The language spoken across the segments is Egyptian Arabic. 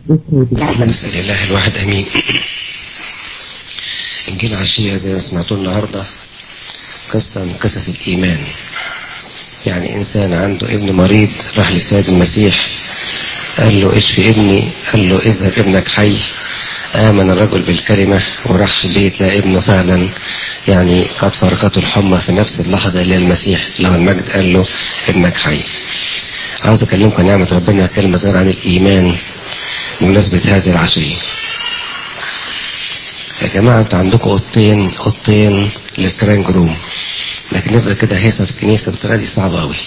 بسم الله الواحد امين انجيل عشية زي ما سمعتوا النهاردة قصة من قصص الايمان يعني انسان عنده ابن مريض راح لسيد المسيح قال له اشفي ابني قال له اذهب ابنك حي آمن الرجل بالكلمة وراح البيت لقى ابنه فعلا يعني قد فرقته الحمى في نفس اللحظة اللي المسيح له المجد قال له ابنك حي عاوز اكلمكم نعمة ربنا كلمة صغيرة عن الايمان بمناسبة هذه العشية يا جماعة انتوا عندكم اوضتين اوضتين للكرانج روم لكن نفضل كده هيصة في الكنيسة بالطريقة دي صعبة قوي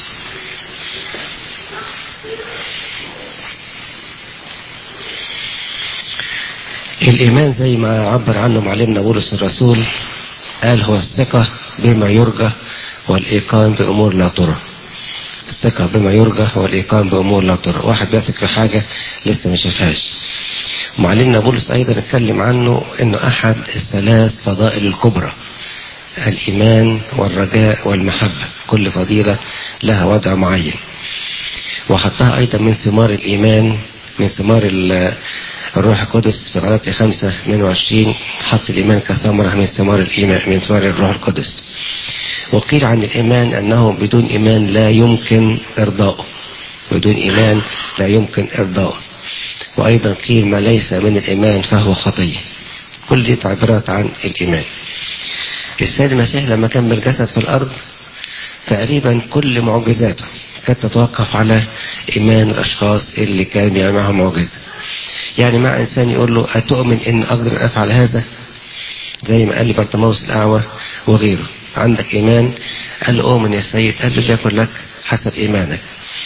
الإيمان زي ما عبر عنه معلمنا بولس الرسول قال هو الثقة بما يرجى والإيقان بأمور لا ترى الثقة بما يرجى والإيقان بأمور لا ترى واحد بيثق في حاجة لسه ما شافهاش معلمنا بولس أيضا اتكلم عنه أنه أحد الثلاث فضائل الكبرى الإيمان والرجاء والمحبة كل فضيلة لها وضع معين وحطها أيضا من ثمار الإيمان من ثمار الروح القدس في غلطي 5 22 حط الإيمان كثمرة من ثمار الإيمان من ثمار الروح القدس وقيل عن الإيمان أنه بدون إيمان لا يمكن إرضاؤه بدون إيمان لا يمكن إرضاؤه وأيضا قيل ما ليس من الإيمان فهو خطية كل دي تعبيرات عن الإيمان السيد المسيح لما كان بالجسد في الأرض تقريبا كل معجزاته كانت تتوقف على إيمان الأشخاص اللي كان بيعمل معهم معجزة يعني مع إنسان يقول له أتؤمن إن أقدر أفعل هذا زي ما قال لي برطموس الأعوى وغيره عندك إيمان قال له أؤمن يا سيد قال له ليكن لك حسب إيمانك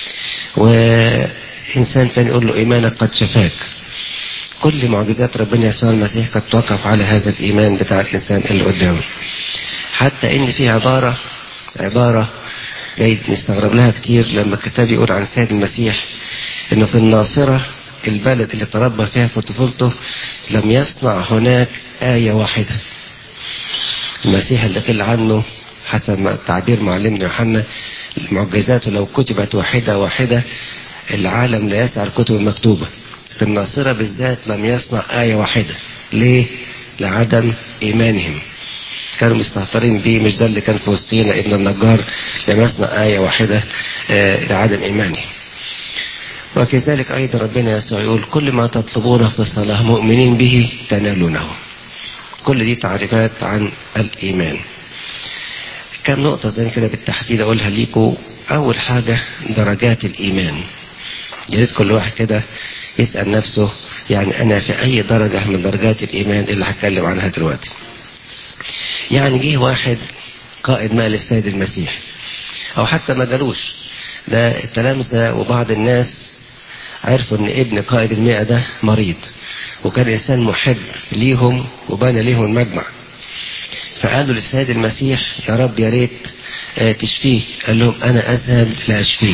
وإنسان تاني يقول له إيمانك قد شفاك كل معجزات ربنا يسوع المسيح قد توقف على هذا الإيمان بتاع الإنسان اللي قدامه حتى إن في عبارة عبارة جيد نستغرب لها كتير لما الكتاب يقول عن السيد المسيح إنه في الناصرة البلد اللي تربى فيها في طفولته لم يصنع هناك آية واحدة المسيح اللي قيل عنه حسب ما تعبير معلمنا يوحنا معجزاته لو كتبت واحدة واحدة العالم لا يسعى الكتب المكتوبة في الناصرة بالذات لم يصنع آية واحدة ليه؟ لعدم إيمانهم كانوا مستهترين بيه مش ده اللي كان في وسطينا ابن النجار لم يصنع آية واحدة آه لعدم إيمانهم وكذلك أيضا ربنا يسوع يقول كل ما تطلبونه في الصلاة مؤمنين به تنالونه كل دي تعريفات عن الإيمان كم نقطة زي كده بالتحديد أقولها ليكم أول حاجة درجات الإيمان يا ريت كل واحد كده يسأل نفسه يعني أنا في أي درجة من درجات الإيمان اللي هتكلم عنها دلوقتي يعني جه واحد قائد مال السيد المسيح أو حتى ما جالوش ده التلامذة وبعض الناس عرفوا ان ابن قائد المئة ده مريض وكان انسان محب ليهم وبنى ليهم المجمع فقالوا للسيد المسيح يا رب يا ريت تشفيه قال لهم انا اذهب لاشفيه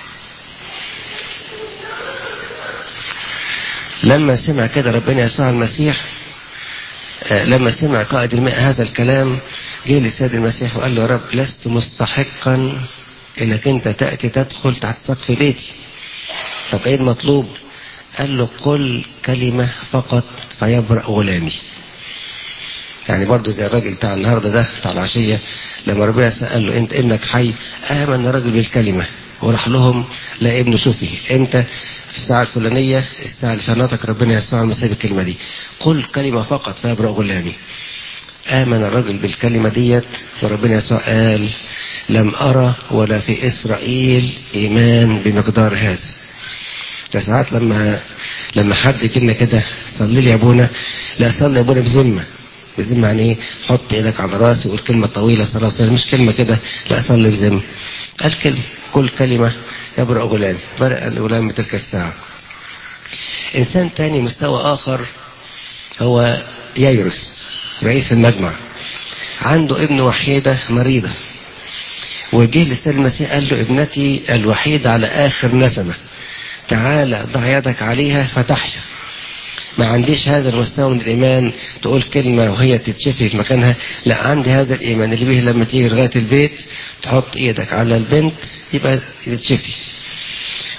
لما سمع كده ربنا يسوع المسيح لما سمع قائد المئة هذا الكلام جه للسيد المسيح وقال له يا رب لست مستحقا انك انت تأتي تدخل تحت سقف بيتي طب ايه المطلوب قال له قل كلمة فقط فيبرأ غلامي يعني برضه زي الراجل بتاع النهاردة ده بتاع العشية لما ربنا قال له انت ابنك حي امن الراجل بالكلمة وراح لهم لا ابنه شوفي امتى في الساعة الفلانية الساعة اللي فنطق ربنا يسوع المسيح الكلمة دي قل كلمة فقط فيبرأ غلامي آمن الرجل بالكلمة ديت وربنا يسوع قال لم أرى ولا في إسرائيل إيمان بمقدار هذا ده ساعات لما لما حد كلمة كده صلي لي يا ابونا لا صلي يا ابونا بذمة بذمة يعني ايه حط ايدك على راسي وقول كلمة طويلة صلاة صلاة مش كلمة كده لا صلي بذمة قال كلمة كل كلمة يبرأ غلام برأ الغلام بتلك الساعة انسان تاني مستوى اخر هو يايروس رئيس المجمع عنده ابن وحيدة مريضة وجه للسيد المسيح قال له ابنتي الوحيدة على آخر نسمة تعالى ضع يدك عليها فتحيا ما عنديش هذا المستوى من الإيمان تقول كلمة وهي تتشفي في مكانها لا عندي هذا الإيمان اللي به لما تيجي لغاية البيت تحط إيدك على البنت يبقى تتشفي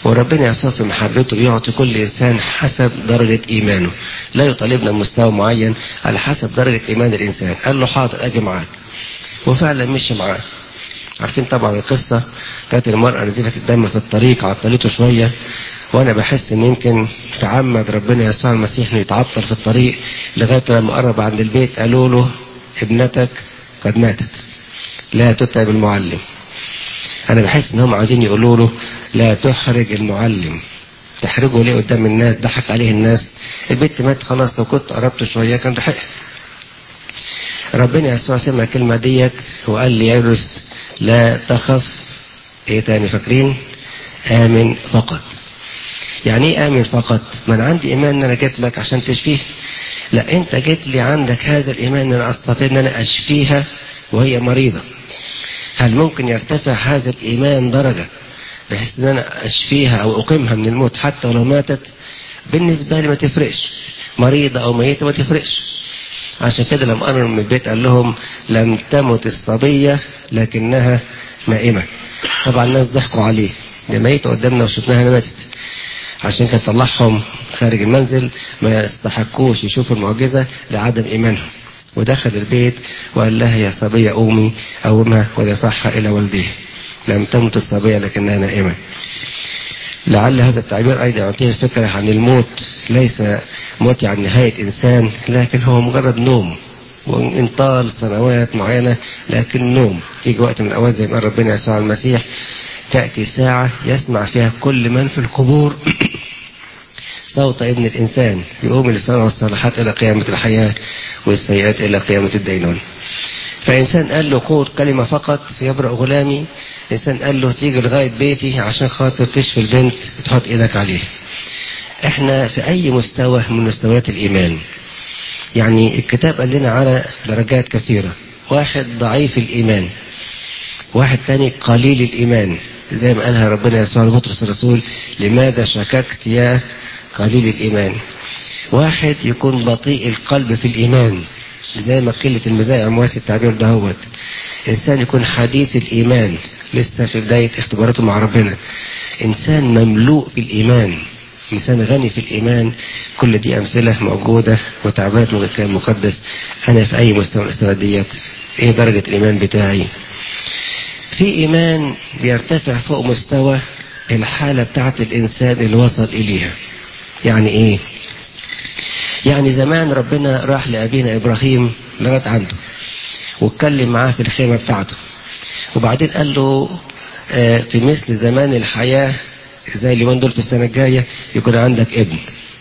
وربنا يسوع في محبته بيعطي كل إنسان حسب درجة إيمانه لا يطالبنا بمستوى معين على حسب درجة إيمان الإنسان قال له حاضر أجي معاك وفعلا مشي معاه عارفين طبعا القصة كانت المرأة نزيفة الدم في الطريق عطلته شوية وانا بحس ان يمكن تعمد ربنا يسوع المسيح انه يتعطل في الطريق لغايه لما قرب عند البيت قالوا له ابنتك قد ماتت لا تتعب المعلم انا بحس ان هم عايزين يقولوا له لا تحرج المعلم تحرجه ليه قدام الناس ضحك عليه الناس البنت مات خلاص لو كنت قربت شويه كان لحق ربنا يسوع سمع الكلمه ديت وقال لي يرس لا تخف ايه تاني فاكرين امن فقط يعني ايه امن فقط ما انا عندي ايمان ان انا جيت لك عشان تشفيه لا انت جيت لي عندك هذا الايمان ان انا استطيع ان انا اشفيها وهي مريضة هل ممكن يرتفع هذا الايمان درجة بحيث ان انا اشفيها او اقيمها من الموت حتى ولو ماتت بالنسبة لي ما تفرقش مريضة او ميتة ما تفرقش عشان كده لما قرروا من البيت قال لهم لم تمت الصبية لكنها نائمة طبعا الناس ضحكوا عليه دي ميتة قدامنا وشفناها ماتت عشان كده طلعهم خارج المنزل ما يستحقوش يشوفوا المعجزة لعدم إيمانهم ودخل البيت وقال لها يا صبية قومي قومها ودفعها إلى والديه لم تمت الصبية لكنها نائمة لعل هذا التعبير أيضا يعطيه فكرة عن الموت ليس موت عن نهاية إنسان لكن هو مجرد نوم وإن طال سنوات معينة لكن نوم تيجي وقت من الأوقات زي ما قال ربنا يسوع المسيح تأتي ساعة يسمع فيها كل من في القبور صوت ابن الإنسان يقوم الإسلام والصالحات إلى قيامة الحياة والسيئات إلى قيامة الدينون فإنسان قال له قول كلمة فقط يبرأ غلامي إنسان قال له تيجي لغاية بيتي عشان خاطر تشفي البنت تحط إيدك عليه إحنا في أي مستوى من مستويات الإيمان يعني الكتاب قال لنا على درجات كثيرة واحد ضعيف الإيمان واحد تاني قليل الإيمان زي ما قالها ربنا يسوع لبطرس الرسول لماذا شككت يا قليل الإيمان واحد يكون بطيء القلب في الإيمان زي ما قلة المزايا أموات التعبير دهوت إنسان يكون حديث الإيمان لسه في بداية اختباراته مع ربنا إنسان مملوء بالإيمان إنسان غني في الإيمان كل دي أمثلة موجودة وتعبيرات من الكلام المقدس أنا في أي مستوى الاستوى ديت إيه درجة الإيمان بتاعي في إيمان بيرتفع فوق مستوى الحالة بتاعت الإنسان اللي وصل إليها يعني إيه يعني زمان ربنا راح لأبينا إبراهيم لغاية عنده واتكلم معاه في الخيمة بتاعته وبعدين قال له آه في مثل زمان الحياة زي اليومين دول في السنة الجاية يكون عندك ابن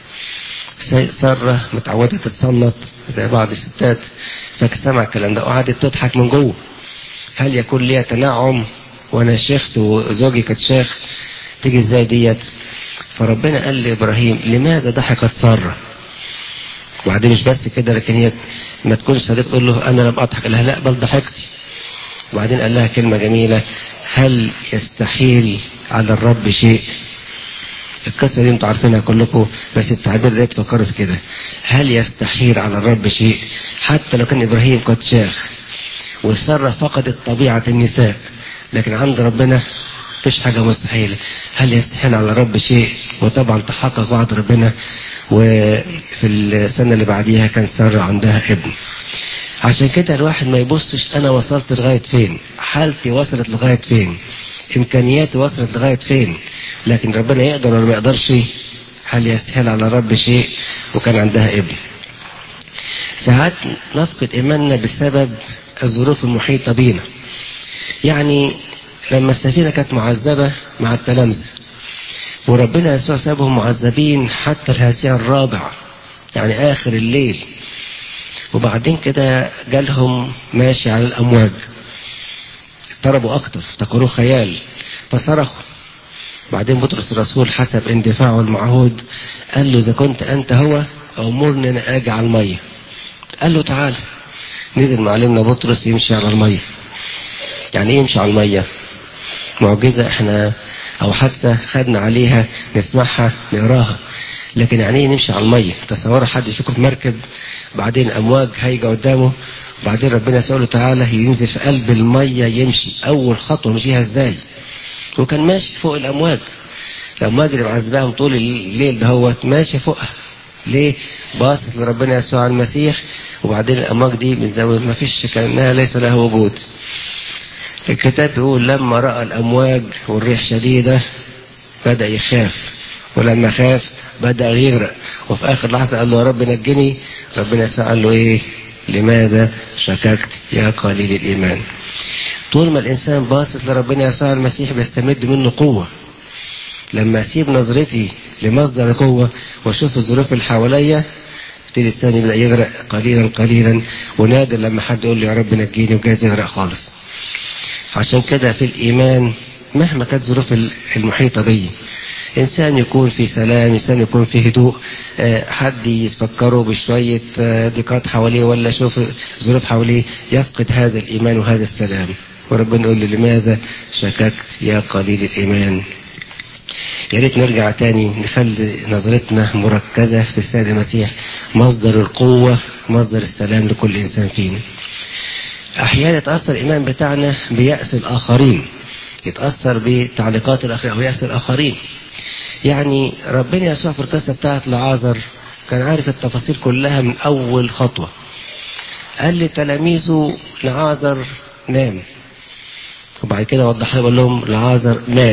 سارة متعودة تتصنط زي بعض الستات فسمع الكلام ده وقعدت تضحك من جوه هل يكون لي تنعم وانا شيخت وزوجي كانت شيخ تيجي ازاي ديت فربنا قال لابراهيم لماذا ضحكت ساره وبعدين مش بس كده لكن هي ما تكونش صديق تقول له انا لم اضحك قال لها لا بل ضحكتي وبعدين قال لها كلمه جميله هل يستحيل على الرب شيء القصة دي انتوا عارفينها كلكم بس التعبير ده تفكروا في كده هل يستحيل على الرب شيء حتى لو كان ابراهيم قد شاخ وسارة فقدت طبيعة النساء لكن عند ربنا مفيش حاجة مستحيلة هل يستحيل على الرب شيء وطبعا تحقق وعد ربنا وفي السنة اللي بعديها كان سارة عندها ابن عشان كده الواحد ما يبصش انا وصلت لغاية فين حالتي وصلت لغاية فين امكانياتي وصلت لغاية فين لكن ربنا يقدر ولا ما يقدرش هل يستحيل على الرب شيء وكان عندها ابن ساعات نفقد ايماننا بسبب الظروف المحيطة بينا يعني لما السفينة كانت معذبة مع التلامذة وربنا يسوع سابهم معذبين حتى الهاسية الرابع يعني آخر الليل وبعدين كده جالهم ماشي على الأمواج اضطربوا أكتر افتكروه خيال فصرخوا بعدين بطرس الرسول حسب اندفاعه المعهود قال له إذا كنت أنت هو أمرني أنا أجي على المية قال له تعالى نزل معلمنا بطرس يمشي على المية يعني ايه يمشي على المية معجزة احنا او حادثة خدنا عليها نسمعها نقراها لكن يعني ايه نمشي على المية تصور حد يشوفه في مركب بعدين امواج هايجة قدامه بعدين ربنا يسأله تعالى ينزل في قلب المية يمشي اول خطوة مشيها ازاي وكان ماشي فوق الامواج الأمواج اللي معذباهم طول الليل دهوت ماشي فوقها ليه باصت لربنا يسوع المسيح وبعدين الأمواج دي بتزود ما فيش كأنها ليس لها وجود الكتاب بيقول لما رأى الأمواج والريح شديدة بدأ يخاف ولما خاف بدأ يغرق وفي آخر لحظة قال له يا رب نجني ربنا يسوع قال له إيه لماذا شككت يا قليل الإيمان طول ما الإنسان باصص لربنا يسوع المسيح بيستمد منه قوة لما أسيب نظرتي لمصدر قوة وأشوف الظروف اللي حواليا يبتدي الثاني يبدأ يغرق قليلا قليلا ونادر لما حد يقول لي يا رب نجيني وجايز يغرق خالص عشان كده في الإيمان مهما كانت ظروف المحيطة بي إنسان يكون في سلام إنسان يكون في هدوء حد يفكره بشوية ضيقات حواليه ولا يشوف ظروف حواليه يفقد هذا الإيمان وهذا السلام وربنا يقول له لماذا شككت يا قليل الإيمان يا ريت نرجع تاني نخلي نظرتنا مركزة في السيد المسيح مصدر القوة مصدر السلام لكل إنسان فينا أحيانا يتأثر الإيمان بتاعنا بيأس الآخرين يتأثر بتعليقات الآخرين أو يأس الآخرين يعني ربنا يسوع في القصة بتاعت لعازر كان عارف التفاصيل كلها من أول خطوة قال لتلاميذه لعازر نام وبعد كده وضح لهم لهم لعازر مات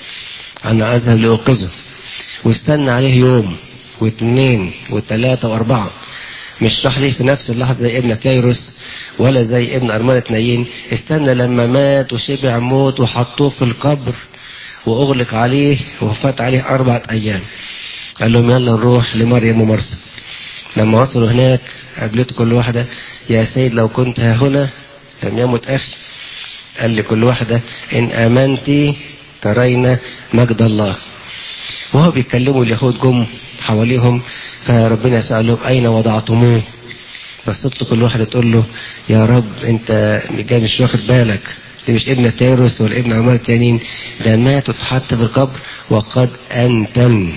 أنا أذهب لأوقظه واستنى عليه يوم واثنين وثلاثة وأربعة مش راح ليه في نفس اللحظة زي ابن كيروس ولا زي ابن أرملة نايين استنى لما مات وشبع موت وحطوه في القبر وأغلق عليه وفات عليه أربعة أيام قال لهم يلا نروح لمريم ومرسى لما وصلوا هناك قابلته كل واحدة يا سيد لو كنت ها هنا لم يمت أخي قال لكل واحدة إن آمنتي ترين مجد الله وهو بيتكلموا اليهود جم حواليهم فربنا سألهم أين وضعتموه فصدت كل واحدة تقول له يا رب انت جاي مش واخد بالك دي مش ابن تيروس ولا ابن عمار التانيين ده مات واتحط في القبر وقد أنتن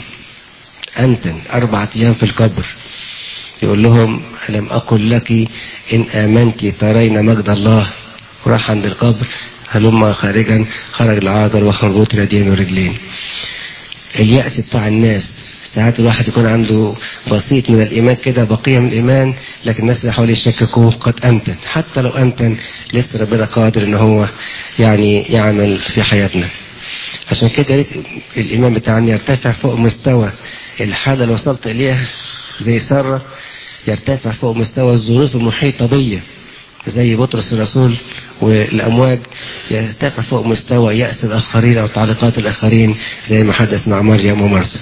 أنتن أربعة أيام في القبر يقول لهم ألم أقل لك إن آمنت ترين مجد الله وراح عند القبر هلما خارجا خرج العاذر وخربوط اليدين والرجلين اليأس بتاع الناس ساعات الواحد يكون عنده بسيط من الإيمان كده بقية من الإيمان لكن الناس اللي حواليه يشككوه قد أمتن حتى لو أمتن لسه ربنا قادر إن هو يعني يعمل في حياتنا عشان كده ريت الإيمان بتاعنا يرتفع فوق مستوى الحالة اللي وصلت إليها زي سارة يرتفع فوق مستوى الظروف المحيطة بيا زي بطرس الرسول والأمواج يرتفع فوق مستوى يأس الآخرين أو تعليقات الآخرين زي ما حدث مع مريم ومرسى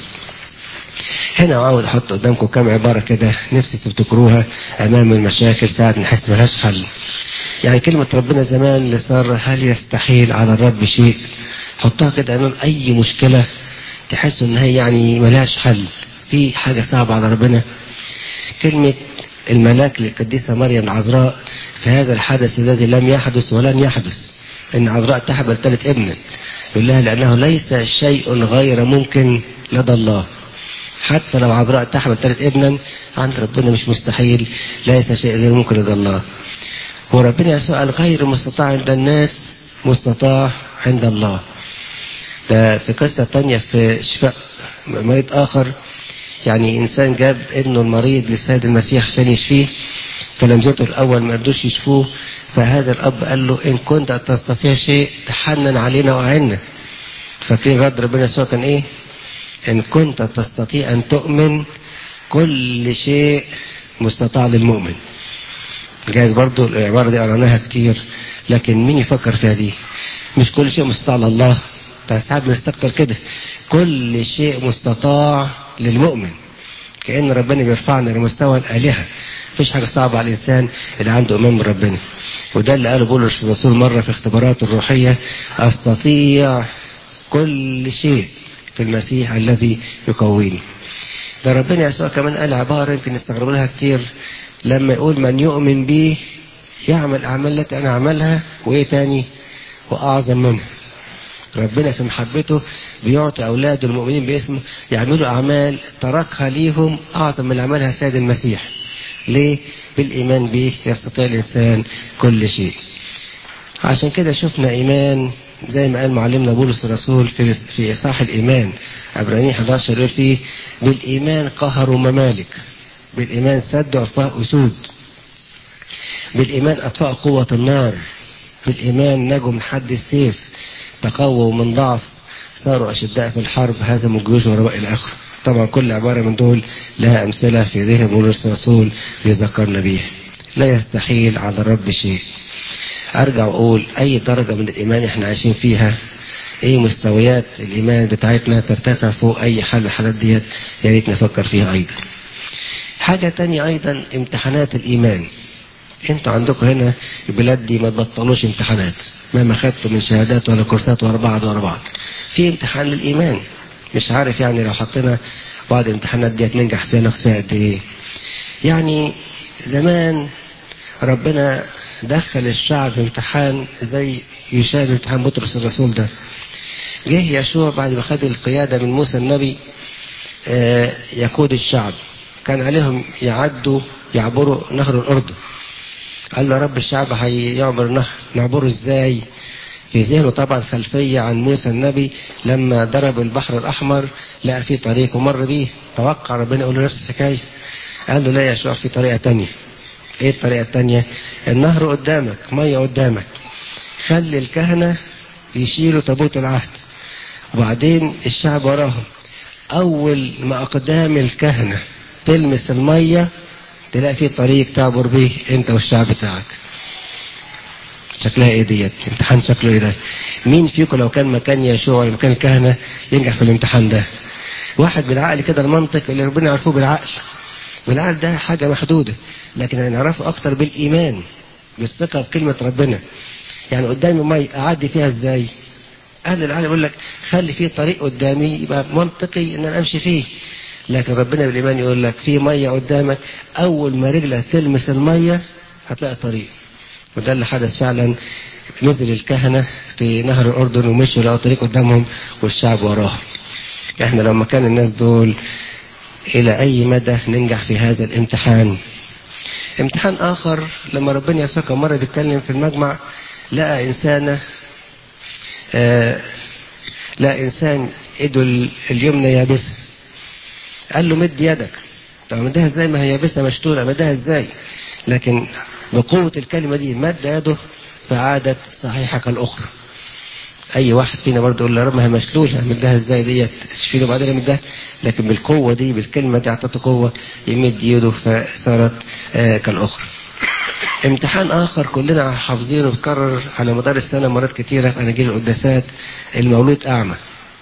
هنا عاوز احط قدامكم كام عبارة كده نفسي تفتكروها امام المشاكل ساعة نحس ملهاش حل يعني كلمة ربنا زمان اللي صار هل يستحيل على الرب شيء حطها كده امام اي مشكلة تحس ان هي يعني ملهاش حل في حاجة صعبة على ربنا كلمة الملاك للقديسة مريم العذراء في هذا الحدث الذي لم يحدث ولن يحدث ان عذراء تحبل ثالث ابنا يقول لها لانه ليس شيء غير ممكن لدى الله حتى لو عذراء تحمل ثالث ابنا عند ربنا مش مستحيل ليس شيء غير ممكن لدى الله وربنا يسوع غير مستطاع عند الناس مستطاع عند الله ده في قصة تانية في شفاء مريض آخر يعني إنسان جاب ابنه المريض للسيد المسيح عشان يشفيه فلمزته الأول ما قدروش يشفوه فهذا الأب قال له إن كنت تستطيع شيء تحنن علينا وأعنا فاكرين رد ربنا يسوع كان إيه؟ إن كنت تستطيع أن تؤمن كل شيء مستطاع للمؤمن جايز برضو العبارة دي قرأناها كتير لكن مين يفكر فيها دي مش كل شيء مستطاع لله بس ساعات بنستكتر كده كل شيء مستطاع للمؤمن كأن ربنا بيرفعنا لمستوى الآلهة مفيش حاجة صعبة على الإنسان اللي عنده إيمان من ربنا وده اللي قاله بولس الرسول مرة في اختباراته الروحية أستطيع كل شيء في المسيح الذي يقويني ده ربنا يسوع كمان قال عبارة يمكن نستغرب لها كتير لما يقول من يؤمن بي يعمل أعمال التي أنا أعملها وإيه تاني وأعظم منها ربنا في محبته بيعطي أولاده المؤمنين باسمه يعملوا أعمال تركها ليهم أعظم من عملها سيد المسيح ليه؟ بالإيمان به يستطيع الإنسان كل شيء عشان كده شفنا إيمان زي ما قال معلمنا بولس الرسول في في إصحاح الإيمان عبرانيين 11 يقول فيه بالإيمان قهروا ممالك بالإيمان سدوا أفواه أسود بالإيمان أطفأوا قوة النار بالإيمان نجوا من حد السيف تقووا من ضعف صاروا أشداء في الحرب هزموا الجيوش وراء إلى آخره طبعا كل عبارة من دول لها أمثلة في ذهن بولس الرسول يذكرنا بيها لا يستحيل على الرب شيء أرجع وأقول أي درجة من الإيمان إحنا عايشين فيها ايه مستويات الايمان بتاعتنا ترتفع فوق اي حال من الحالات ديت يا ريت نفكر فيها ايضا حاجة تانية ايضا امتحانات الايمان انتوا عندكم هنا البلاد دي ما تبطلوش امتحانات مهما خدتوا من شهادات ولا كورسات ورا بعض ورا بعض في امتحان للايمان مش عارف يعني لو حطينا بعض الامتحانات ديت ننجح فيها نفسها قد ايه يعني زمان ربنا دخل الشعب في امتحان زي يشابه امتحان بطرس الرسول ده جه يشوع بعد ما خد القيادة من موسى النبي آه يقود الشعب كان عليهم يعدوا يعبروا نهر الأردن قال له رب الشعب هيعبر نهر نعبره ازاي في ذهنه طبعا خلفية عن موسى النبي لما ضرب البحر الأحمر لقى فيه طريق ومر بيه توقع ربنا يقول له نفس الحكاية قال له لا يا شوع في طريقة تانية ايه الطريقة التانية النهر قدامك مية قدامك خلي الكهنة يشيلوا تابوت العهد وبعدين الشعب وراهم اول ما اقدام الكهنة تلمس المية تلاقي في طريق تعبر بيه انت والشعب بتاعك شكلها ايه ديت امتحان شكله ايه ده مين فيكم لو كان مكان يشوع ولا مكان الكهنة ينجح في الامتحان ده واحد بالعقل كده المنطق اللي ربنا يعرفوه بالعقل والعقل ده حاجة محدودة لكن هنعرفه اكتر بالايمان بالثقة بكلمة ربنا يعني قدامي مية اعدي فيها ازاي اهل العالم يقول لك خلي فيه طريق قدامي يبقى منطقي ان انا امشي فيه لكن ربنا بالايمان يقول لك في ميه قدامك اول ما رجلك تلمس الميه هتلاقي طريق وده اللي حدث فعلا نزل الكهنه في نهر الاردن ومشوا لقوا طريق قدامهم والشعب وراهم احنا لما كان الناس دول الى اي مدى ننجح في هذا الامتحان امتحان اخر لما ربنا يسوع كان مره بيتكلم في المجمع لقى انسانه آه لا انسان ايده اليمنى يابسه قال له مد يدك طب مدها ازاي ما هي يابسه مشتوله مدها ازاي لكن بقوه الكلمه دي مد يده فعادت صحيحه كالاخرى اي واحد فينا برضه يقول له رب ما هي مشلوله مدها ازاي ديت اشفيله بعدين يمدها لكن بالقوه دي بالكلمه دي اعطته قوه يمد يده فصارت آه كالاخرى امتحان اخر كلنا حافظينه بيتكرر على مدار السنه مرات كتيره في اناجيل القداسات المولود اعمى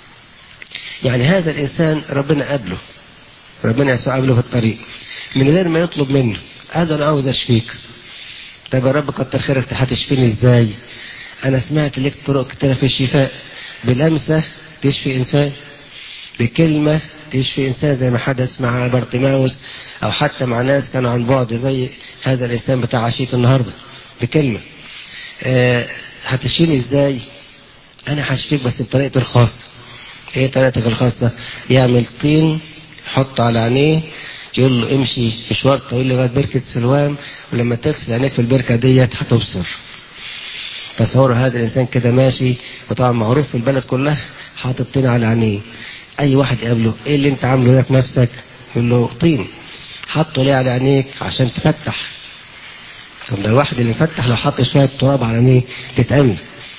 يعني هذا الانسان ربنا قابله ربنا يسوع قابله في الطريق من غير ما يطلب منه هذا انا عاوز اشفيك طب يا رب كتر خيرك هتشفيني ازاي انا سمعت لك طرق كتيره في الشفاء بلمسه تشفي انسان بكلمه تشفي انسان زي ما حدث مع بارتيماوس او حتى مع ناس كانوا عن بعد زي هذا الانسان بتاع عشيه النهارده بكلمه أه هتشيلي ازاي انا هشفيك بس بطريقتي الخاصه ايه طريقتك الخاصه يعمل طين يحط على عينيه يقول له امشي مشوار طويل لغايه بركه سلوان ولما تغسل عينيك في البركه ديت هتبصر تصور هذا الانسان كده ماشي وطبعا معروف في البلد كلها حاطط طين على عينيه اي واحد يقابله ايه اللي انت عامله ده في نفسك يقول له طين حطه ليه على عينيك عشان تفتح طب ده الواحد اللي مفتح لو حط شويه تراب على عينيه تتعمي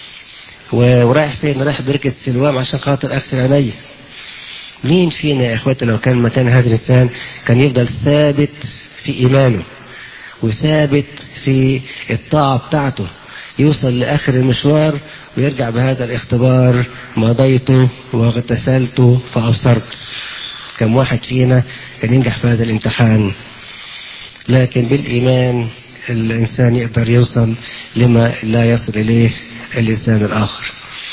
ورايح فين رايح بركه سلوام عشان خاطر اغسل عينيا مين فينا يا اخواتي لو كان مكان هذا الانسان كان يفضل ثابت في ايمانه وثابت في الطاعه بتاعته يوصل لاخر المشوار ويرجع بهذا الاختبار مضيت واغتسلت فابصرت كم واحد فينا كان ينجح في هذا الامتحان لكن بالايمان الانسان يقدر يوصل لما لا يصل اليه الانسان الاخر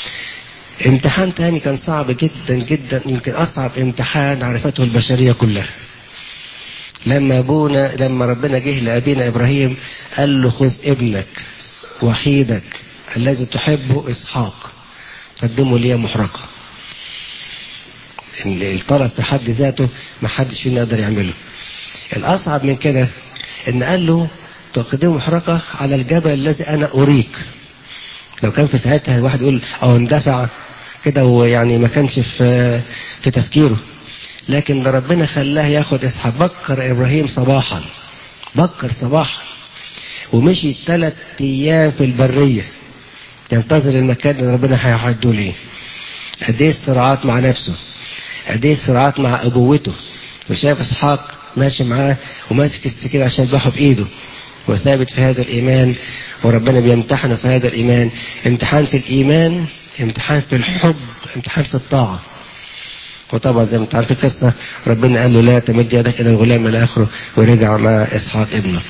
امتحان تاني كان صعب جدا جدا يمكن اصعب امتحان عرفته البشريه كلها لما ابونا لما ربنا جه لابينا ابراهيم قال له خذ ابنك وحيدك الذي تحبه اسحاق قدمه لي محرقه الطلب في حد ذاته ما حدش فينا يقدر يعمله الاصعب من كده ان قال له تقدمه محرقه على الجبل الذي انا اريك لو كان في ساعتها الواحد يقول او اندفع كده ويعني ما كانش في في تفكيره لكن ده ربنا خلاه ياخد اسحاق بكر ابراهيم صباحا بكر صباحا ومشي ثلاث ايام في البريه ينتظر المكان اللي ربنا هيحده ليه قد ايه الصراعات مع نفسه قد ايه الصراعات مع ابوته وشاف اسحاق ماشي معاه وماسك السكين عشان يذبحه بايده وثابت في هذا الايمان وربنا بيمتحنه في هذا الايمان امتحان في الايمان امتحان في الحب امتحان في الطاعه وطبعا زي ما انت عارف القصه ربنا قال له لا تمد يدك الى الغلام الى اخره ورجع مع اسحاق ابنه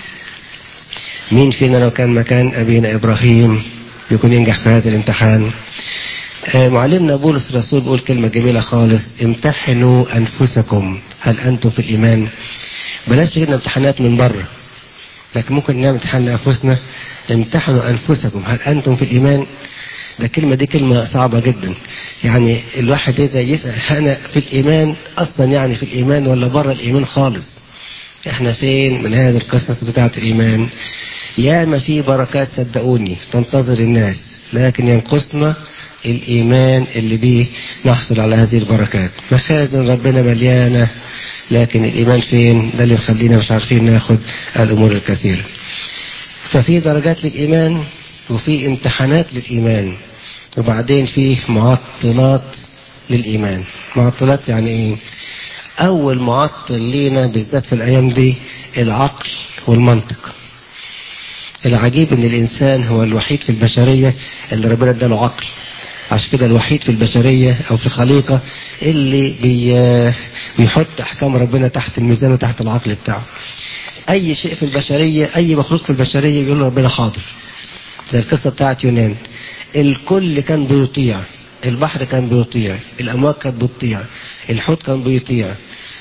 مين فينا لو كان مكان ابينا ابراهيم يكون ينجح في هذا الامتحان آه معلمنا بولس الرسول بيقول كلمة جميلة خالص امتحنوا أنفسكم هل أنتم في الإيمان بلاش كده امتحانات من بره لكن ممكن نعمل امتحان لأنفسنا امتحنوا أنفسكم هل أنتم في الإيمان ده الكلمة دي كلمة صعبة جدا يعني الواحد إذا يسأل أنا في الإيمان أصلا يعني في الإيمان ولا بره الإيمان خالص احنا فين من هذه القصص بتاعة الإيمان ياما في بركات صدقوني تنتظر الناس لكن ينقصنا الإيمان اللي بيه نحصل على هذه البركات مخازن ربنا مليانة لكن الإيمان فين ده اللي مخلينا مش عارفين ناخد الأمور الكثيرة ففي درجات للإيمان وفي امتحانات للإيمان وبعدين في معطلات للإيمان معطلات يعني إيه أول معطل لينا بالذات في الأيام دي العقل والمنطق العجيب ان الانسان هو الوحيد في البشرية اللي ربنا اداله عقل عشان كده الوحيد في البشرية او في الخليقة اللي بي بيحط احكام ربنا تحت الميزان وتحت العقل بتاعه اي شيء في البشرية اي مخلوق في البشرية بيقول ربنا حاضر زي القصة بتاعت يونان الكل كان بيطيع البحر كان بيطيع الامواج كانت بتطيع الحوت كان بيطيع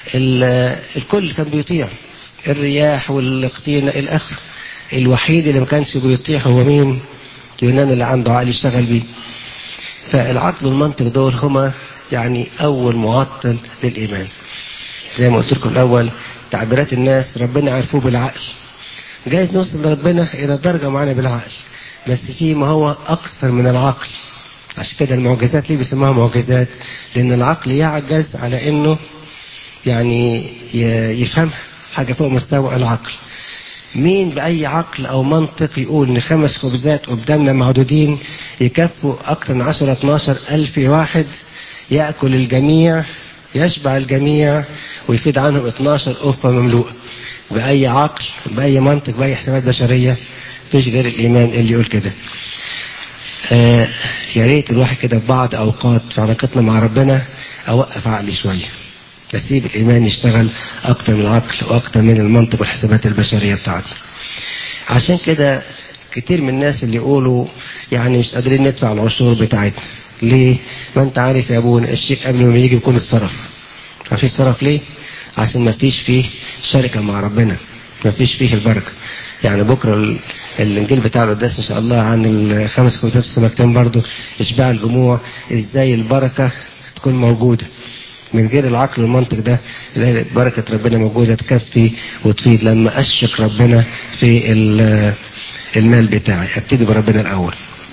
الكل كان بيطيع الرياح والاقتينة الاخر الوحيد اللي ما كانش بيطيع هو مين يونان اللي عنده عقل يشتغل بيه فالعقل والمنطق دول هما يعني اول معطل للايمان زي ما قلت لكم الاول تعبيرات الناس ربنا عرفوه بالعقل جايز نوصل لربنا الى درجة معانا بالعقل بس في ما هو اكثر من العقل عشان كده المعجزات ليه بيسموها معجزات لان العقل يعجز على انه يعني يفهم حاجة فوق مستوى العقل مين بأي عقل أو منطق يقول إن خمس خبزات قدامنا معدودين يكفوا أكثر من 10 12 ألف واحد يأكل الجميع يشبع الجميع ويفيد عنهم 12 أفة مملوءة بأي عقل بأي منطق بأي حسابات بشرية مفيش غير الإيمان اللي يقول كده آه يا ريت الواحد كده في بعض أوقات في علاقتنا مع ربنا أوقف عقلي شوية تسيب الإيمان يشتغل أكتر من العقل وأكتر من المنطق والحسابات البشرية بتاعتي عشان كده كتير من الناس اللي يقولوا يعني مش قادرين ندفع العشور بتاعتنا ليه؟ ما انت عارف يا ابونا الشيك قبل ما يجي يكون اتصرف ما فيش صرف ليه؟ عشان ما فيش فيه شركة مع ربنا ما فيش فيه البركة يعني بكرة الانجيل بتاع القداس ان شاء الله عن الخمس كتاب السمكتين برضو اشباع الجموع ازاي البركة تكون موجودة من غير العقل والمنطق ده بركة ربنا موجودة تكفي وتفيد لما أشرك ربنا في المال بتاعي ابتدي بربنا الأول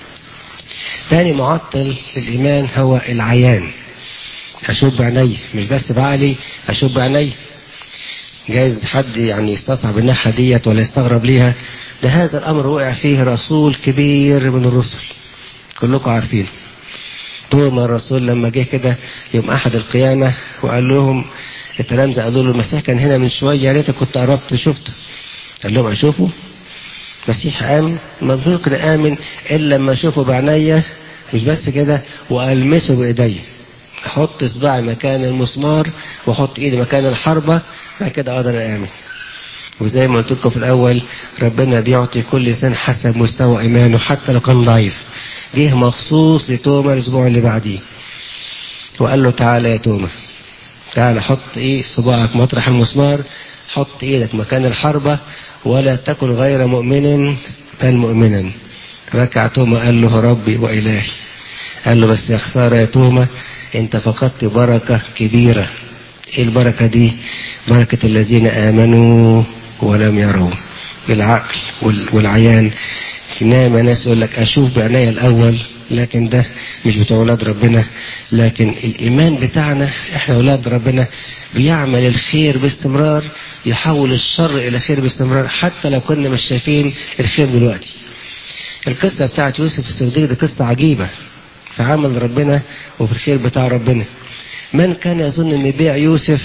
تاني معطل للإيمان هو العيان أشوف بعيني مش بس بعقلي أشوف بعيني جايز حد يعني يستصعب الناحية ديت ولا يستغرب ليها ده هذا الأمر وقع فيه رسول كبير من الرسل كلكم عارفين توما الرسول لما جه كده يوم احد القيامة وقال لهم التلامذة قالوا له المسيح كان هنا من شوية يا ريتك كنت قربت شفته قال لهم اشوفه المسيح آمن ما ممكن آمن إلا لما أشوفه بعينيا مش بس كده وألمسه بإيديا أحط إصبعي مكان المسمار وأحط إيدي مكان الحربة بعد كده أقدر آمن وزي ما قلت لكم في الأول ربنا بيعطي كل إنسان حسب مستوى إيمانه حتى لو كان ضعيف جه مخصوص لتوما الاسبوع اللي بعديه وقال له تعالى يا توما تعالى حط ايه صباعك مطرح المسمار حط ايدك مكان الحربة ولا تكن غير مؤمن بل مؤمنا ركع توما قال له ربي وإلهي قال له بس يا خسارة يا توما انت فقدت بركة كبيرة ايه البركة دي بركة الذين آمنوا ولم يروا بالعقل والعيان نايم ناس يقول لك اشوف بعناية الاول لكن ده مش بتوع اولاد ربنا لكن الايمان بتاعنا احنا اولاد ربنا بيعمل الخير باستمرار يحول الشر الى خير باستمرار حتى لو كنا مش شايفين الخير دلوقتي القصة بتاعت يوسف الصديق دي قصة عجيبة في عمل ربنا وفي الخير بتاع ربنا من كان يظن ان يبيع يوسف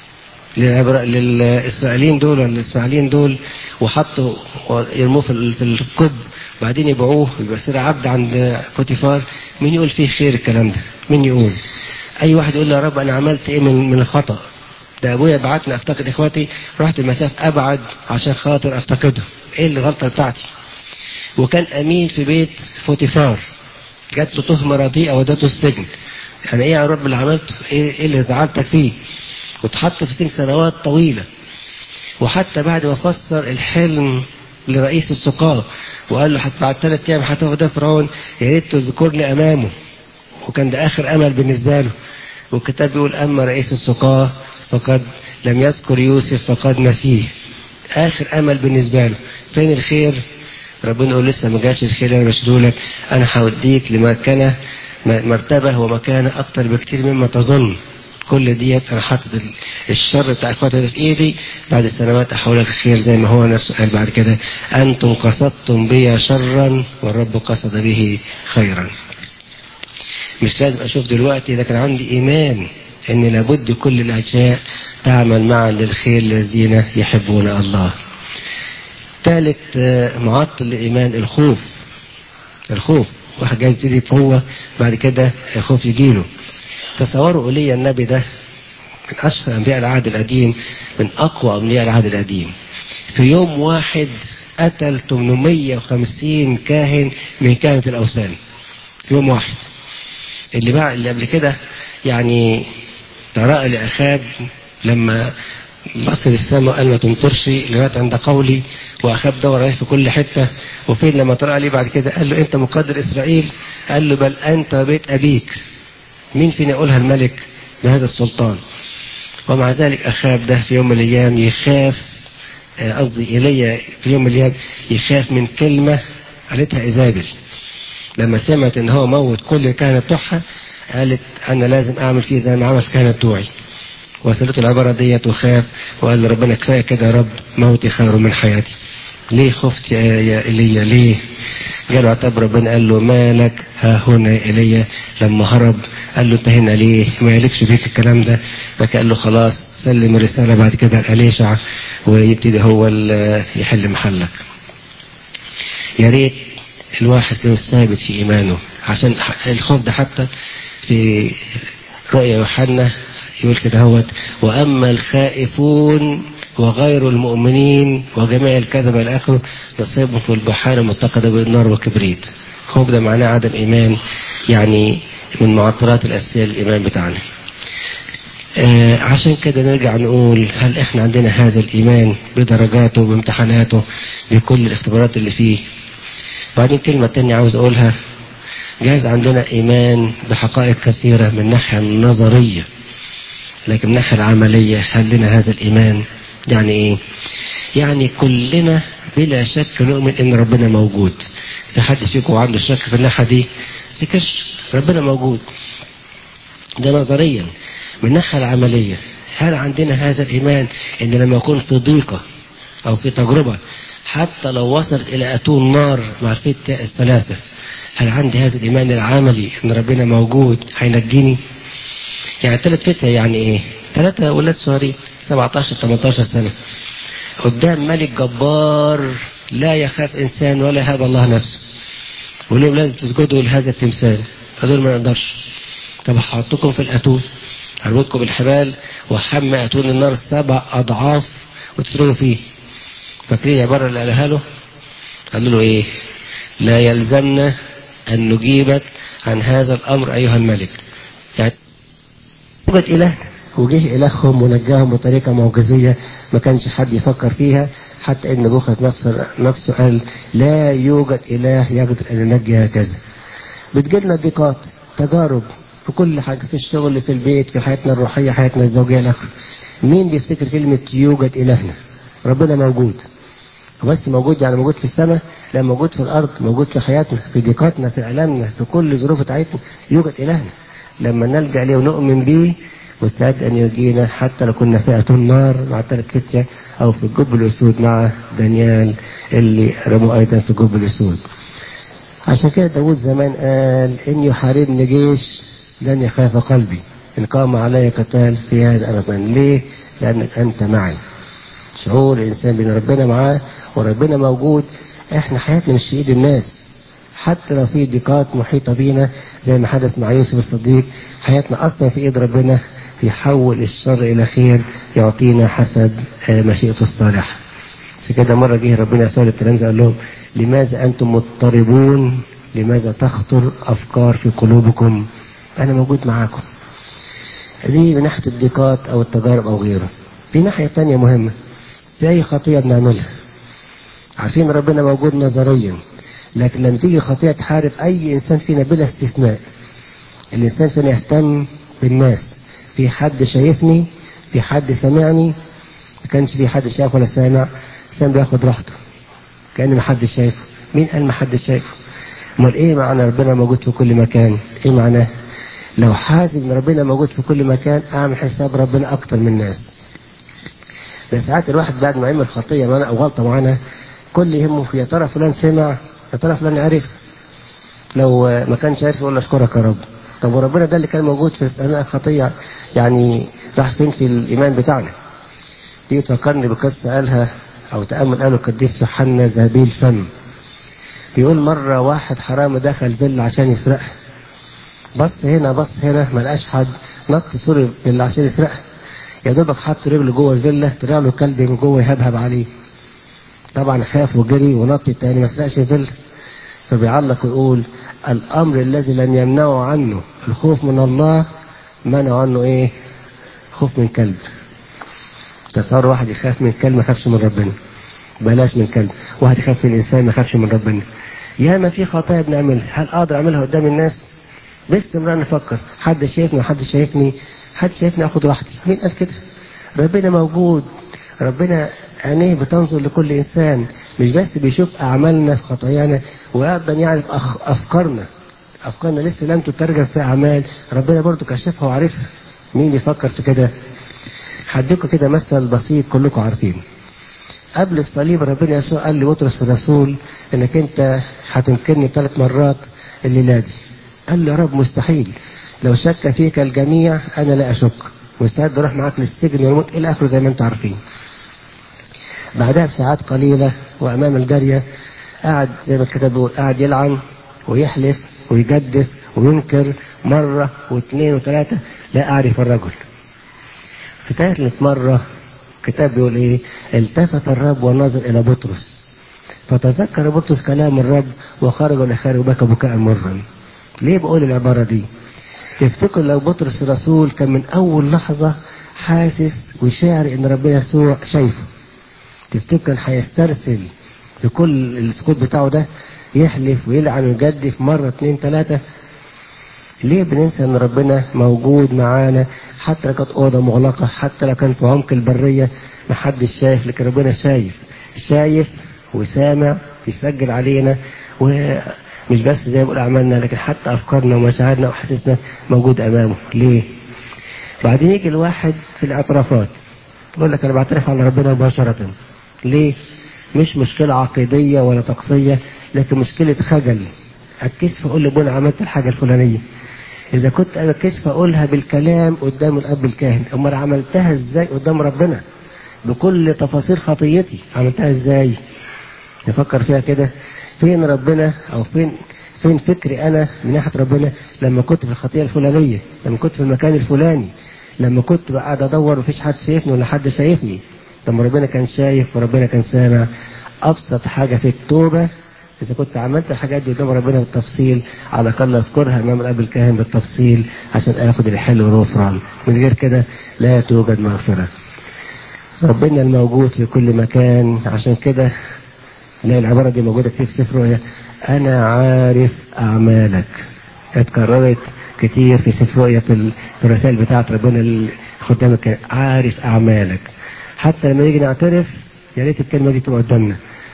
للإسرائيليين دول ولا الإسرائيليين دول وحطوا يرموه في الكب بعدين يبيعوه يبقى يصير عبد عند بوتيفار مين يقول فيه خير الكلام ده مين يقول اي واحد يقول يا رب انا عملت ايه من من الخطا ده ابويا بعتني افتقد اخواتي رحت المسافه ابعد عشان خاطر افتقدهم ايه الغلطه بتاعتي وكان امين في بيت بوتيفار جات له تهمه رديئه ودته السجن يعني ايه يا رب اللي عملته ايه, إيه اللي زعلتك فيه واتحط في سجن سنوات طويله وحتى بعد ما فسر الحلم لرئيس السقاة وقال له حتى بعد ثلاث ايام هتاخد ده فرعون يا ريت تذكرني امامه وكان ده اخر امل بالنسبه له والكتاب بيقول اما رئيس السقاة فقد لم يذكر يوسف فقد نسيه اخر امل بالنسبه له فين الخير ربنا يقول لسه ما جاش الخير انا بشيله لك انا هوديك لمكانه مرتبه ومكانه اكتر بكتير مما تظن كل ديت انا حاطط الشر بتاع اخواتي ده في ايدي بعد سنوات احولها الخير زي ما هو نفسه قال بعد كده انتم قصدتم بي شرا والرب قصد به خيرا مش لازم اشوف دلوقتي لكن عندي ايمان ان لابد كل الاشياء تعمل معا للخير الذين يحبون الله ثالث معطل الايمان الخوف الخوف واحد جاي يبتدي بقوه بعد كده الخوف يجيله تصوروا ايليا النبي ده من اشهر انبياء العهد القديم من اقوى انبياء العهد القديم في يوم واحد قتل 850 كاهن من كهنة الاوثان في يوم واحد اللي بقى اللي قبل كده يعني تراءى لاخاب لما بص للسماء قال ما تمطرش لغايه عند قولي واخاب دور عليه في كل حته وفين لما تراءى لي بعد كده قال له انت مقدر اسرائيل قال له بل انت بيت ابيك مين فينا يقولها الملك بهذا السلطان ومع ذلك أخاب ده في يوم من الأيام يخاف قصدي إلي في يوم من الأيام يخاف من كلمة قالتها إيزابل لما سمعت إن هو موت كل الكهنة بتوعها قالت أنا لازم أعمل فيه زي ما عمل الكهنة بتوعي وصلته العبارة ديت وخاف وقال لربنا كفاية كده يا رب موتي خير من حياتي ليه خفت يا إيليا ليه جاله عتاب ربنا قال له مالك ها هنا إلي لما هرب قال له انت هنا ليه ما يلكش فيك الكلام ده فقال له خلاص سلم الرسالة بعد كده لأليشع ويبتدي هو يحل محلك يا ريت الواحد يكون ثابت في إيمانه عشان الخوف ده حتى في رؤيا يوحنا يقول كده هوت وأما الخائفون وغير المؤمنين وجميع الكذبة إلى آخره نصيبهم في البحار متقدة بالنار وكبريت خوف ده معناه عدم إيمان يعني من معطلات الأساسية للإيمان بتاعنا آه عشان كده نرجع نقول هل احنا عندنا هذا الإيمان بدرجاته بامتحاناته بكل الاختبارات اللي فيه بعدين كلمة تانية عاوز أقولها جاهز عندنا إيمان بحقائق كثيرة من الناحية النظرية لكن من الناحية العملية هل لنا هذا الإيمان يعني إيه يعني كلنا بلا شك نؤمن إن ربنا موجود في حد فيكم عنده شك في الناحية دي تكش ربنا موجود ده نظريا من الناحية العملية هل عندنا هذا الإيمان إن لما يكون في ضيقة أو في تجربة حتى لو وصل إلى أتون نار مع الفتة الثلاثة هل عندي هذا الإيمان العملي إن ربنا موجود هينجيني يعني ثلاث فتة يعني إيه ثلاثة أولاد صغيرين 17 18 سنة قدام ملك جبار لا يخاف إنسان ولا يهاب الله نفسه ويقول لهم لازم تسجدوا لهذا التمثال هذول ما نقدرش طب هحطكم في الأتون هربطكم بالحبال وحمى أتون النار سبع أضعاف وتسرقوا فيه فاكرين العبارة اللي قالها له قال له إيه لا يلزمنا أن نجيبك عن هذا الأمر أيها الملك يعني وجد إله وجه إلههم ونجاهم بطريقة معجزية ما كانش حد يفكر فيها حتى إن بوخت نفسه, نفسه قال لا يوجد إله يقدر أن ينجي هكذا بتجيلنا ضيقات تجارب في كل حاجة في الشغل في البيت في حياتنا الروحية حياتنا الزوجية الآخر مين بيفتكر كلمة يوجد إلهنا ربنا موجود هو بس موجود يعني موجود في السماء لا موجود في الارض موجود في حياتنا في ضيقاتنا في الامنا في كل الظروف بتاعتنا يوجد الهنا لما نلجا اليه ونؤمن به مستعد ان يجينا حتى لو كنا في اتون النار مع ثلاث فتية او في الجب الاسود مع دانيال اللي رموا ايضا في جب الاسود عشان كده داود زمان قال ان يحاربني جيش لن يخاف قلبي ان قام علي قتال في هذا الامان ليه لانك انت معي شعور الانسان بان ربنا معاه وربنا موجود احنا حياتنا مش في ايد الناس حتى لو في ضيقات محيطه بينا زي ما حدث مع يوسف الصديق حياتنا اصلا في ايد ربنا يحول الشر الى خير يعطينا حسب مشيئته الصالحه عشان كده مره جه ربنا يسوع للتلامذه قال لهم لماذا انتم مضطربون لماذا تخطر افكار في قلوبكم انا موجود معاكم دي من ناحيه الضيقات او التجارب او غيره في ناحيه تانية مهمه في اي خطيه بنعملها عارفين ربنا موجود نظريا لكن لما تيجي خطيه تحارب اي انسان فينا بلا استثناء الانسان فينا يهتم بالناس في حد شايفني في حد سمعني ما كانش في حد شايف ولا سامع الانسان بياخد راحته كان ما حدش شايفه مين قال ما حدش شايفه امال ايه معنى ربنا موجود في كل مكان ايه معناه لو حاسب ان ربنا موجود في كل مكان اعمل حساب ربنا اكتر من الناس ده ساعات الواحد بعد ما يعمل خطيه معانا او غلطه معانا كل يهمه يا ترى فلان سمع يا ترى فلان عرف لو ما كانش عارف يقول اشكرك يا رب طب وربنا ده اللي كان موجود في اثناء الخطيه يعني راح فين في الايمان بتاعنا دي تفكرني بقصه قالها او تامل قاله القديس يوحنا ذهبي الفم بيقول مره واحد حرامي دخل فيلا عشان يسرقها بص هنا بص هنا ما لقاش حد نط سوري فيلا عشان يسرقها يا دوبك حط رجله جوه الفيلا طلع له كلب من جوه يهبهب عليه طبعا خاف وجري ونط تاني ما سرقش الفيلا فبيعلق ويقول الامر الذي لم يمنعه عنه الخوف من الله منع عنه ايه خوف من كلب تصور واحد يخاف من كلب ما يخافش من ربنا بلاش من كلب واحد يخاف من الانسان ما يخافش من ربنا يا ما في خطايا بنعملها هل اقدر اعملها قدام الناس باستمرار نفكر حد شايفني وحد شايفني حد شايفني اخد راحتي مين قال كده ربنا موجود ربنا عينيه بتنظر لكل انسان مش بس بيشوف اعمالنا في خطايانا ويقدر يعرف أخ... افكارنا افكارنا لسه لم تترجم في اعمال ربنا برضو كشفها وعارفها مين بيفكر في كده هديكم كده مثل بسيط كلكم عارفينه قبل الصليب ربنا يسوع قال لبطرس الرسول انك انت هتنكرني ثلاث مرات الليله دي قال له يا رب مستحيل لو شك فيك الجميع انا لا اشك مستعد اروح معاك للسجن والموت الى اخره زي ما انتم عارفين بعدها بساعات قليلة وأمام الجارية قاعد زي ما الكتاب بيقول قاعد يلعن ويحلف ويجدف وينكر مرة واثنين وثلاثة لا أعرف الرجل في ثالث مرة الكتاب بيقول إيه التفت الرب ونظر إلى بطرس فتذكر بطرس كلام الرب وخرج لخارج وبكى بكاء مرا ليه بقول العبارة دي تفتكر لو بطرس الرسول كان من أول لحظة حاسس وشاعر إن ربنا يسوع شايفه تفتكر هيسترسل في كل السكوت بتاعه ده يحلف ويلعن ويجدف مرة اتنين تلاتة ليه بننسى ان ربنا موجود معانا حتى لو كانت اوضه مغلقه حتى لو كان في عمق البريه محدش شايف لكن ربنا شايف شايف وسامع يسجل علينا ومش بس زي ما بقول اعمالنا لكن حتى افكارنا ومشاعرنا واحاسيسنا موجود امامه ليه؟ بعدين يجي الواحد في الاعترافات يقول لك انا بعترف على ربنا مباشره ليه؟ مش مشكلة عقيدية ولا طقسية لكن مشكلة خجل أتكسف أقول لابونا عملت الحاجة الفلانية إذا كنت أنا كسف أقولها بالكلام قدام الأب الكاهن أمال عملتها إزاي قدام ربنا بكل تفاصيل خطيتي عملتها إزاي نفكر فيها كده فين ربنا أو فين فين فكري أنا من ناحية ربنا لما كنت في الخطية الفلانية لما كنت في المكان الفلاني لما كنت قاعد أدور مفيش حد شايفني ولا حد شايفني طب ربنا كان شايف وربنا كان سامع ابسط حاجه في التوبه اذا كنت عملت الحاجات دي قدام ربنا بالتفصيل على الاقل اذكرها امام الاب الكاهن بالتفصيل عشان اخد الحل والغفران من غير كده لا توجد مغفره ربنا الموجود في كل مكان عشان كده نلاقي العباره دي موجوده كتير في سفر رؤيا انا عارف اعمالك اتكررت كتير في سفر رؤيا في الرسائل بتاعت ربنا خدامك عارف اعمالك حتى لما نيجي نعترف يا ريت الكلمه دي تبقى قدامنا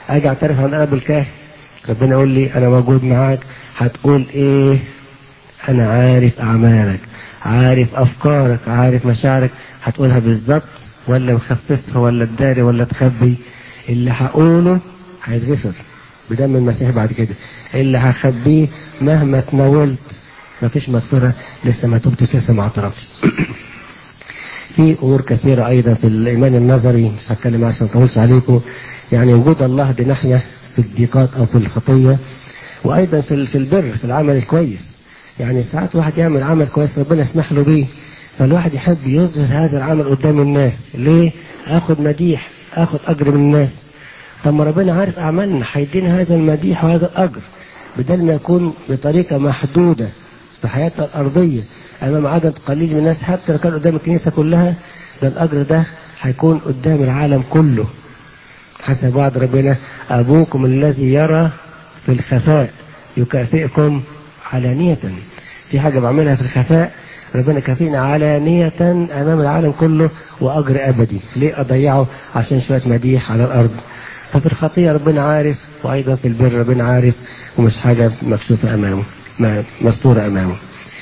اجي اعترف عن ابو الكاهن ربنا يقول لي انا موجود معاك هتقول ايه انا عارف اعمالك عارف افكارك عارف مشاعرك هتقولها بالظبط ولا مخففها ولا تداري ولا تخبي اللي هقوله هيتغفر بدم المسيح بعد كده اللي هخبيه مهما تناولت مفيش مغفرة لسه ما تبتش لسه ما اعترفتش في امور كثيرة ايضا في الايمان النظري مش هتكلم عشان ما اطولش عليكم يعني وجود الله دي ناحية في الضيقات او في الخطية وايضا في في البر في العمل الكويس يعني ساعات واحد يعمل عمل كويس ربنا يسمح له بيه فالواحد يحب يظهر هذا العمل قدام الناس ليه اخد مديح اخد اجر من الناس طب ما ربنا عارف اعمالنا هيدينا هذا المديح وهذا الاجر بدل ما يكون بطريقه محدوده في حياتنا الارضيه امام عدد قليل من الناس حتى لو كان قدام الكنيسه كلها ده الاجر ده هيكون قدام العالم كله حسب وعد ربنا ابوكم الذي يرى في الخفاء يكافئكم علانيه في حاجه بعملها في الخفاء ربنا كافينا علانية أمام العالم كله وأجر أبدي ليه أضيعه عشان شوية مديح على الأرض ففي الخطية ربنا عارف وأيضا في البر ربنا عارف ومش حاجة مكشوفة أمامه مستورة أمامه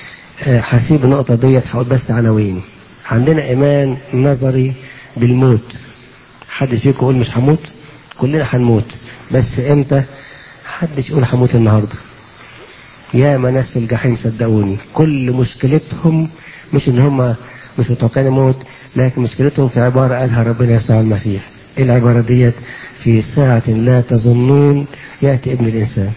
هسيب النقطة ديت هقول بس عناوين عندنا إيمان نظري بالموت حد فيكم يقول مش هموت كلنا هنموت بس امتى حدش يقول هموت النهارده يا ما ناس في الجحيم صدقوني كل مشكلتهم مش ان هم مش متوقعين الموت لكن مشكلتهم في عبارة قالها ربنا يسوع المسيح ايه العبارة ديت في ساعة لا تظنون يأتي ابن الإنسان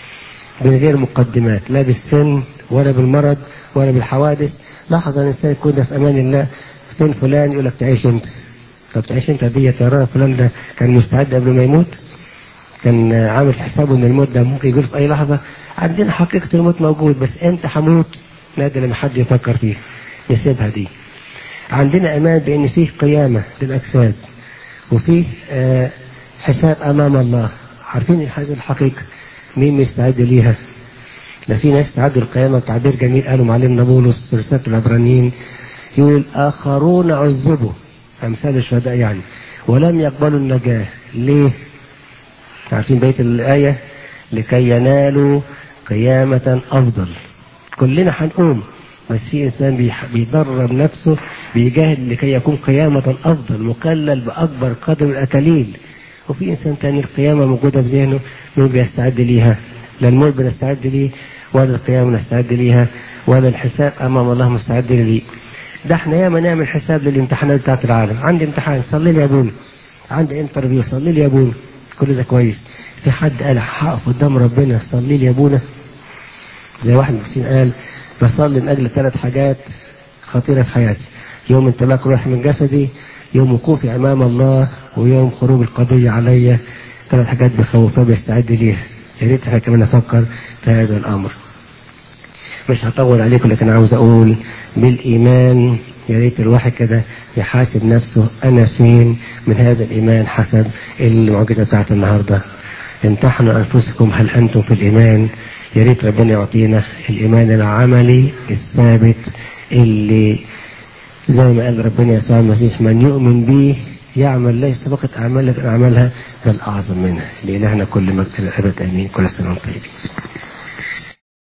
من غير مقدمات لا بالسن ولا بالمرض ولا بالحوادث لحظة الإنسان يكون في أمان الله فين فلان يقول لك تعيش أنت طب تعيش أنت ديت يا رب فلان ده كان مستعد قبل ما يموت كان عامل حسابه ان الموت ده ممكن يجي في اي لحظه عندنا حقيقه الموت موجود بس امتى هموت نادر لما حد يفكر فيه يسيبها دي عندنا امان بان فيه قيامه للاجساد وفيه آه حساب امام الله عارفين هذه الحقيقه مين مستعد ليها ده في ناس تعدوا القيامه بتعبير جميل قالوا معلمنا بولس في رساله العبرانيين يقول اخرون عذبوا امثال الشهداء يعني ولم يقبلوا النجاه ليه عارفين بيت الآية لكي ينالوا قيامة أفضل كلنا هنقوم بس في إنسان بيدرب نفسه بيجاهد لكي يكون قيامة أفضل مكلل بأكبر قدر من الأكاليل وفي إنسان تاني القيامة موجودة في ذهنه مين بيستعد ليها لا الموت بنستعد ليه ولا القيامة نستعد ليها ولا الحساب أمام الله مستعد ليه ده احنا ياما نعمل حساب للامتحانات بتاعت العالم عندي امتحان صلي لي يا ابونا عندي انترفيو صلي لي يا ابونا كل ده كويس في حد قال هقف قدام ربنا صلي لي يا ابونا زي واحد من قال بصلي من اجل ثلاث حاجات خطيره في حياتي يوم انطلاق روح من جسدي يوم وقوفي امام الله ويوم خروج القضيه عليا ثلاث حاجات بخوفها بيستعد ليها يا ريت احنا كمان نفكر في هذا الامر مش هطول عليكم لكن عاوز اقول بالايمان يا ريت الواحد كده يحاسب نفسه انا فين من هذا الايمان حسب المعجزه بتاعت النهارده امتحنوا انفسكم هل انتم في الايمان يا ريت ربنا يعطينا الايمان العملي الثابت اللي زي ما قال ربنا يسوع المسيح من يؤمن به يعمل ليس فقط اعمال لكن اعمالها بل اعظم منها لالهنا كل مجد الابد امين كل سنه وانتم طيبين